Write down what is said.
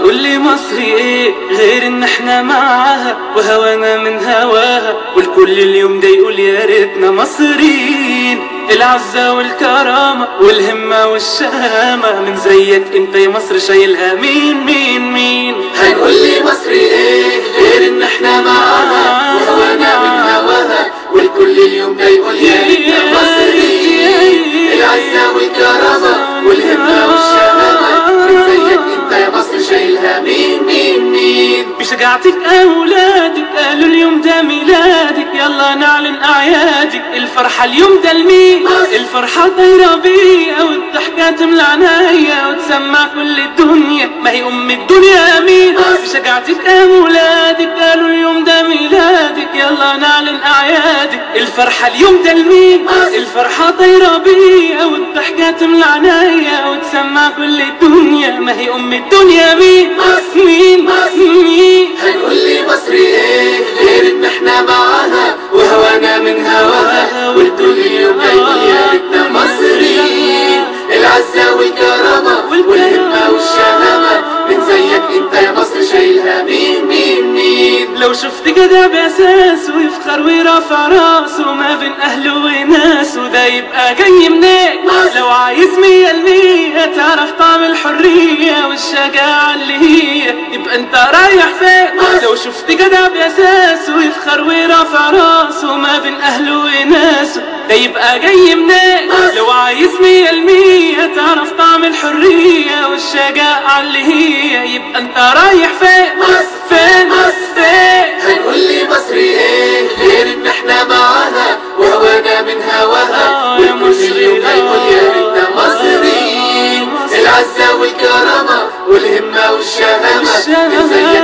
هتقول لي مصري ايه غير ان احنا معاها وهوانا من هواها والكل اليوم ده يقول يا ريتنا مصريين العزة والكرامة والهمة والشهامة من زيك انت يا مصر شايلها مين مين مين هنقول لي مصري ايه غير ان احنا معاها وهوانا من هواها والكل اليوم ده يقول يا ريتنا مصريين العزة والكرامة والهمة والشهامة من زيك انت يا مصر شايلها مين مين مين بشجاعتك اولادك قالوا اليوم ده ميلادك يلا نعلن اعيادك الفرحة اليوم ده لمين الفرحة طايرة بيا والضحكة تملى عنايا وتسمع كل الدنيا ما هي ام الدنيا امين بشجاعتك اولادك قالوا اليوم ده ميلادك يلا نعلن اعيادك الفرحة اليوم ده لمين الفرحة طايرة بيا والضحكة تملى عنايا وتسمع كل الدنيا ما هي ام الدنيا مين مين مين هنقول لي مصري ايه غير ان احنا معاها وهوانا من هواها والكل اليوم ده يقول يا ريتنا مصريين العزة والكرامة والهمة والشهامة من زيك انت يا مصر شايلها مين مين مين لو شفت جدع بأساس ويفخر ويرفع راسه ما بين أهله وناسه ده يبقى جاي منين لو عايز مية المية تعرف طعم الحرية والشجاعة اللي هي يبقى انت رايح فين لو شفت جدع بأساس ويفخر ويرفع راسه ما بين أهله وناسه ده يبقى جاي منين لو عايز مية المية تعرف طعم الحرية والشجاعة اللي هي يبقى انت رايح فين فين فين هنقول لي مصري ايه غير ان احنا معاها وهوانا من هواها آه يا والكل مصري، اليوم ده يقول يا ريتنا آه مصريين مصري. العزة والكرامة والهمة والشهامة والشهامة. من زيك